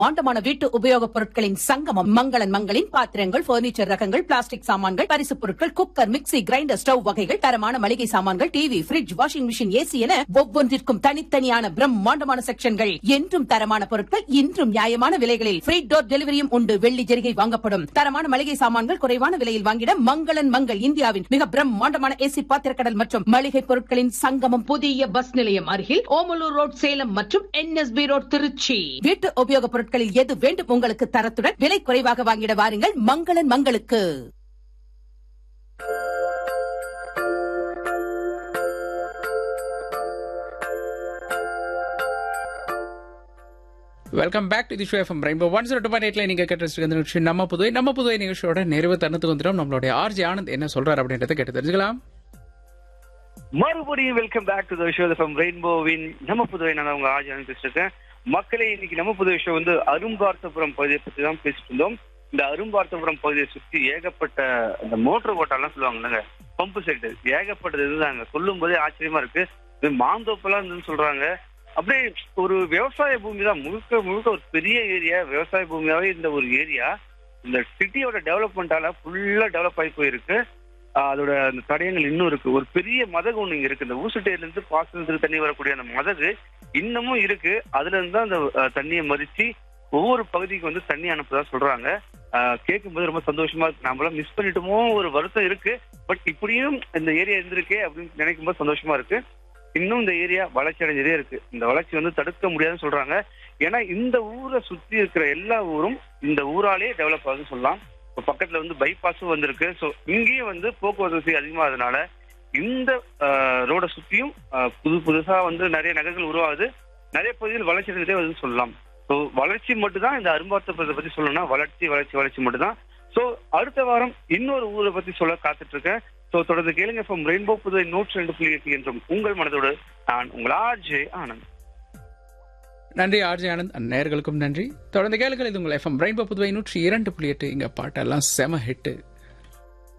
ஆண்டமான வீட்டு உபயோகப் பொருட்களின் சங்கமம் மங்களன் மங்களின் பாத்திரங்கள் பர்னிச்சர் ரகங்கள் பிளாஸ்டிக் சாமான்கள் பரிசுப் பொருட்கள் குக்கர் மிக்ஸி கிரைண்டர் ஸ்டவ் வகைகள் தரமான மளிகை சாமான்கள் TV fridge washing machine A C என ஒவ்வொன்றிற்கும் தனித்தனியான பிரம்மாண்டமான செக்ஷன்கள் என்றும் தரமான பொருட்கள் இன்றும் நியாயமான விலைகளில் ஃப்ரீ டோர் டெலிவரியும் உண்டு வெள்ளி ஜெரிகை வாங்கப்படும் தரமான மளிகை சாமான்கள் குறைவான விலையில் வாங்கிட மங்களன் மங்கள் இந்தியாவின் மிக பிரம்மாண்டமான ஏசி பாத்திரக்கடல் மற்றும் மளிகை பொருட்களின் சங்கமம் புதிய பஸ் நிலையம் அருகில் ஓமலூர் ரோட் சேலம் மற்றும் என்எஸ்பி ரோட் திருச்சி வீட்டு உபயோகப் பொருட்களில் எது வேண்டும் உங்களுக்கு தரத்துடன் விலை குறைவாக வாங்கிட வாருங்கள் மங்களன் மங்களுக்கு welcome back to the show எஃப்எம் rainbow one zero two point எயிட்ல நீங்க கேட்டு நிகழ்ச்சி நம்ம புதுவை நம்ம புதுவை நிகழ்ச்சியோட நிறைவு தருணத்துக்கு வந்துடும் நம்மளுடைய ஆர்ஜி ஆனந்த் என்ன சொல்றாரு அப்படின்றத கேட்டு தெரிஞ்சுக்கலாம் மறுபடியும் welcome back to the show from ரெயின்போவின் நம்ம புதுவை நான் உங்க ஆஜான் பேசிருக்கேன் மக்களே இன்னைக்கு நம்ம புதுவை ஷோ வந்து அரும்பார்த்தபுரம் பகுதியை பத்தி தான் பேசிட்டு இருந்தோம் இந்த அரும்பார்த்தபுரம் பகுதியை சுத்தி ஏகப்பட்ட இந்த மோட்டர் ஓட்டாலாம் சொல்லுவாங்கல்லங்க பம்பு செட்டு ஏகப்பட்டது இருந்தாங்க சொல்லும் போதே ஆச்சரியமா இருக்கு இது மாந்தோப்பெல்லாம் இருந்துன்னு சொல்றாங்க அப்படியே ஒரு விவசாய பூமி தான் முழுக்க முழுக்க ஒரு பெரிய ஏரியா விவசாய பூமியாவே இந்த ஒரு ஏரியா இந்த சிட்டியோட டெவலப்மெண்டால ஃபுல்லா டெவலப் ஆகி போயிருக்கு ஆஹ் அதோட அந்த தடயங்கள் இன்னும் இருக்கு ஒரு பெரிய மதகு ஒண்ணு இங்க இருக்கு இந்த ஊசுட்டையில இருந்து பாசனத்துக்கு தண்ணி வரக்கூடிய அந்த மதகு இன்னமும் இருக்கு அதுல இருந்து தான் அந்த ஆஹ், தண்ணியை மறிச்சு ஒவ்வொரு பகுதிக்கு வந்து தண்ணி அனுப்புதா சொல்றாங்க கேட்கும்போது ரொம்ப சந்தோஷமா இருக்கு நம்மளாம் மிஸ் பண்ணிட்டோமோ ஒரு வருத்தம் இருக்கு பட் இப்படியும் இந்த ஏரியா இருந்திருக்கே அப்படின்னு நினைக்கும் போது சந்தோஷமா இருக்கு இன்னும் இந்த ஏரியா வளர்ச்சி அடைஞ்சதே இருக்கு இந்த வளர்ச்சி வந்து தடுக்க முடியாதுன்னு சொல்றாங்க ஏன்னா இந்த ஊரை சுத்தி இருக்கிற எல்லா ஊரும் இந்த ஊராலே டெவலப் ஆகுதுன்னு சொல்லலாம் இப்போ பக்கத்துல வந்து பைபாஸும் வந்திருக்கு ஸோ இங்கேயும் வந்து போக்குவரத்து வசதி அதிகமாகிறதுனால இந்த ரோட சுத்தியும் ஆஹ், புது புதுசா வந்து நிறைய நகர்கள் உருவாகுது நிறைய பகுதிகள் வளர்ச்சி அடைந்ததே வந்து சொல்லலாம் ஸோ வளர்ச்சி மட்டும் தான் இந்த அரும்பார்த்தபுரத்தை பத்தி சொல்லணும்னா வளர்ச்சி வளர்ச்சி வளர்ச்சி மட்டும் தான் ஸோ அடுத்த வாரம் இன்னொரு ஊரை பத்தி சொல்ல காத்துட்டு இருக்கேன் ஸோ தொடர்ந்து கேளுங்க ஃப்ரம் ரெயின்போ புதுவை நூற்றி ரெண்டு புள்ளி எட்டு என்றும் உங்கள் மனதோடு நான் உங்கள் ஆர்ஜே ஆனந்த் நன்றி ஆர்ஜி ஆனந்த் and நேயர்களுக்கும் நன்றி தொடர்ந்து கேளுங்கள் இது உங்கள் எஃப்எம் ரெயின்போ புதுவை நூற்றி இரண்டு புள்ளி எட்டு இங்க பாட்டெல்லாம் செம ஹிட்டு